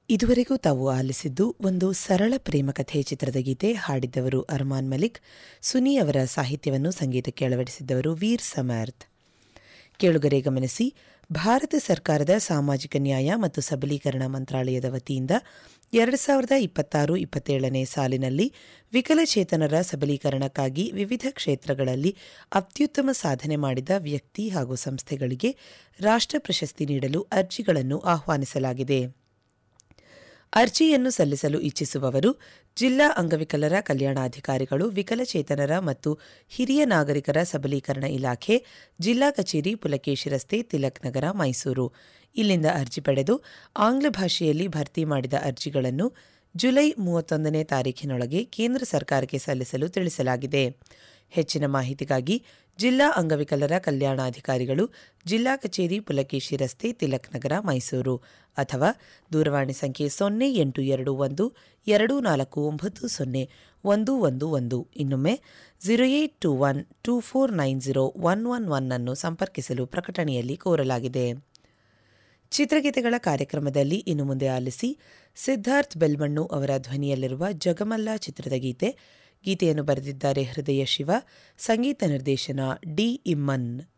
ಇದುವರೆಗೂ ತಾವು ಆಲಿಸಿದ್ದು ಒಂದು ಸರಳ ಪ್ರೇಮ ಕಥೆ ಚಿತ್ರದ ಗೀತೆ ಹಾಡಿದ್ದವರು ಅರ್ಮಾನ್ ಮಲಿಕ್ ಸುನಿ ಅವರ ಸಾಹಿತ್ಯವನ್ನು ಸಂಗೀತಕ್ಕೆ ಅಳವಡಿಸಿದ್ದವರು ವೀರ್ ಸಮರ್ಥ್ ಕೇಳುಗರೆ ಗಮನಿಸಿ ಭಾರತ ಸರ್ಕಾರದ ಸಾಮಾಜಿಕ ನ್ಯಾಯ ಮತ್ತು ಸಬಲೀಕರಣ ಮಂತ್ರಾಲಯದ ವತಿಯಿಂದ ಎರಡು ಸಾವಿರದ ಇಪ್ಪತ್ತಾರು ಇಪ್ಪತ್ತೇಳನೇ ಸಾಲಿನಲ್ಲಿ ವಿಕಲಚೇತನರ ಸಬಲೀಕರಣಕ್ಕಾಗಿ ವಿವಿಧ ಕ್ಷೇತ್ರಗಳಲ್ಲಿ ಅತ್ಯುತ್ತಮ ಸಾಧನೆ ಮಾಡಿದ ವ್ಯಕ್ತಿ ಹಾಗೂ ಸಂಸ್ಥೆಗಳಿಗೆ ರಾಷ್ಟ್ರ ಪ್ರಶಸ್ತಿ ನೀಡಲು ಅರ್ಜಿಗಳನ್ನು ಆಹ್ವಾನಿಸಲಾಗಿದೆ ಅರ್ಜಿಯನ್ನು ಸಲ್ಲಿಸಲು ಇಚ್ಛಿಸುವವರು ಜಿಲ್ಲಾ ಅಂಗವಿಕಲರ ಕಲ್ಯಾಣಾಧಿಕಾರಿಗಳು ವಿಕಲಚೇತನರ ಮತ್ತು ಹಿರಿಯ ನಾಗರಿಕರ ಸಬಲೀಕರಣ ಇಲಾಖೆ ಜಿಲ್ಲಾ ಕಚೇರಿ ಪುಲಕೇಶಿ ರಸ್ತೆ ತಿಲಕ್ ನಗರ ಮೈಸೂರು ಇಲ್ಲಿಂದ ಅರ್ಜಿ ಪಡೆದು ಆಂಗ್ಲ ಭಾಷೆಯಲ್ಲಿ ಭರ್ತಿ ಮಾಡಿದ ಅರ್ಜಿಗಳನ್ನು ಜುಲೈ ಮೂವತ್ತೊಂದನೇ ತಾರೀಖಿನೊಳಗೆ ಕೇಂದ್ರ ಸರ್ಕಾರಕ್ಕೆ ಸಲ್ಲಿಸಲು ತಿಳಿಸಲಾಗಿದೆ ಹೆಚ್ಚಿನ ಮಾಹಿತಿಗಾಗಿ ಜಿಲ್ಲಾ ಅಂಗವಿಕಲರ ಕಲ್ಯಾಣಾಧಿಕಾರಿಗಳು ಜಿಲ್ಲಾ ಕಚೇರಿ ಪುಲಕೇಶಿ ರಸ್ತೆ ತಿಲಕ್ ನಗರ ಮೈಸೂರು ಅಥವಾ ದೂರವಾಣಿ ಸಂಖ್ಯೆ ಸೊನ್ನೆ ಎಂಟು ಎರಡು ಒಂದು ಎರಡು ನಾಲ್ಕು ಒಂಬತ್ತು ಸೊನ್ನೆ ಒಂದು ಒಂದು ಒಂದು ಇನ್ನೊಮ್ಮೆ zero eight two one two four nine zero one one one ಅನ್ನು ಸಂಪರ್ಕಿಸಲು ಪ್ರಕಟಣೆಯಲ್ಲಿ ಕೋರಲಾಗಿದೆ ಚಿತ್ರಗೀತೆಗಳ ಕಾರ್ಯಕ್ರಮದಲ್ಲಿ ಇನ್ನು ಮುಂದೆ ಆಲಿಸಿ ಸಿದ್ಧಾರ್ಥ್ ಬೆಲ್ಮಣ್ಣು ಅವರ ಧ್ವನಿಯಲ್ಲಿರುವ ಜಗಮಲ್ಲ ಚಿತ್ರದ ಗೀತೆ ಗೀತೆಯನ್ನು ಬರೆದಿದ್ದಾರೆ ಹೃದಯ ಶಿವ ಸಂಗೀತ ನಿರ್ದೇಶನ ಡಿ ಇಮ್ಮನ್